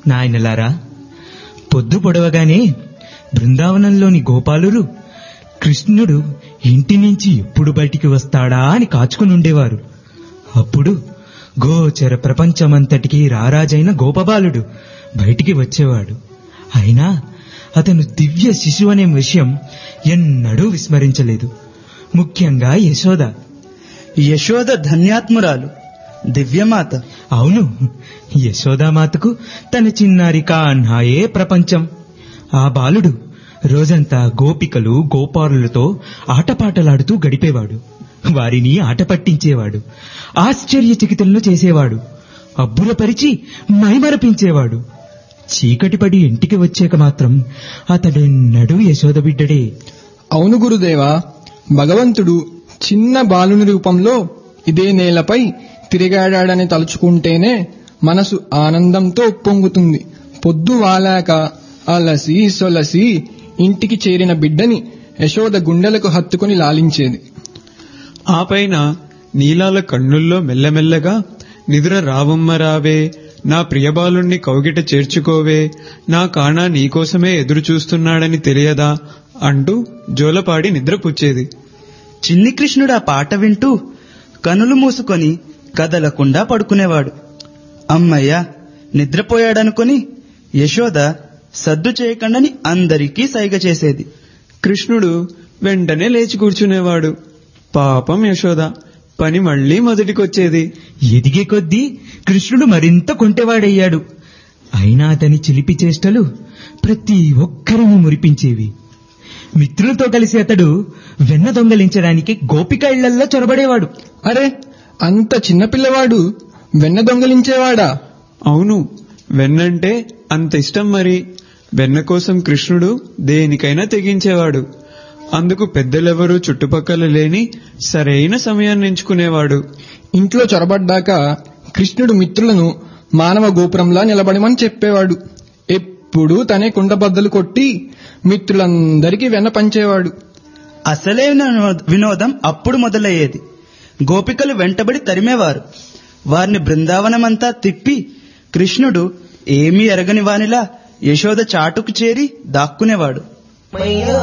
నాయనలారా పొద్దు పొడవగానే బృందావనంలోని గోపాలురు కృష్ణుడు ఇంటి నుంచి ఎప్పుడు బయటికి వస్తాడా అని కాచుకుని ఉండేవారు అప్పుడు గోచర ప్రపంచమంతటికి రారాజైన గోపబాలుడు బయటికి వచ్చేవాడు అయినా అతను దివ్య శిశువు అనే విషయం ఎన్నడూ విస్మరించలేదు ముఖ్యంగా యశోద యశోద ధన్యాత్మురాలు దివ్యమాత అవును యశోదామాతకు తన చిన్నారి కాన్హాయే ప్రపంచం ఆ బాలుడు రోజంతా గోపికలు గోపారులతో ఆటపాటలాడుతూ గడిపేవాడు వారిని ఆట పట్టించేవాడు ఆశ్చర్యచకితులను చేసేవాడు అబ్బురపరిచి మైమరపించేవాడు చీకటిపడి ఇంటికి వచ్చాక మాత్రం అతడెన్నడూ యశోద బిడ్డడే అవును గురుదేవా భగవంతుడు చిన్న బాలుని రూపంలో ఇదే నేలపై తిరిగాడాడని తలుచుకుంటేనే మనసు ఆనందంతో పొంగుతుంది పొద్దు వాలాక అలసి సొలసి ఇంటికి చేరిన బిడ్డని యశోద గుండెలకు హత్తుకుని లాలించేది ఆ పైన నీలాల కన్నుల్లో మెల్లమెల్లగా నిద్ర రావమ్మ రావే నా ప్రియబాలుణ్ణి కౌగిట చేర్చుకోవే నా కాణా నీకోసమే ఎదురు చూస్తున్నాడని తెలియదా అంటూ జోలపాడి నిద్రపుచ్చేది చిన్ని కృష్ణుడు ఆ పాట వింటూ కనులు మూసుకొని కదలకుండా పడుకునేవాడు అమ్మయ్య నిద్రపోయాడనుకొని యశోద సద్దు చేయకుండాని అందరికీ సైగ చేసేది కృష్ణుడు వెంటనే లేచి కూర్చునేవాడు పాపం యశోద పని మళ్లీ మొదటికొచ్చేది ఎదిగే కొద్దీ కృష్ణుడు మరింత కొంటెవాడయ్యాడు అయినా అతని చిలిపి చేష్టలు ప్రతి ఒక్కరిని మురిపించేవి మిత్రులతో కలిసి అతడు వెన్న దొంగలించడానికి గోపిక ఇళ్లల్లో చొరబడేవాడు అరే అంత చిన్నపిల్లవాడు వెన్న దొంగలించేవాడా అవును వెన్నంటే అంత ఇష్టం మరి వెన్న కోసం కృష్ణుడు దేనికైనా తెగించేవాడు అందుకు పెద్దలెవరూ చుట్టుపక్కల లేని సరైన సమయాన్ని ఎంచుకునేవాడు ఇంట్లో చొరబడ్డాక కృష్ణుడు మిత్రులను మానవ గోపురంలా నిలబడమని చెప్పేవాడు ఎప్పుడూ తనే కుండబద్దలు కొట్టి మిత్రులందరికీ వెన్న పంచేవాడు అసలే వినో- వినోదం అప్పుడు మొదలయ్యేది గోపికలు వెంటబడి తరిమేవారు వారిని బృందావనమంతా తిప్పి కృష్ణుడు ఏమీ ఎరగని వానిలా యశోద చాటుకు చేరి దాక్కునేవాడు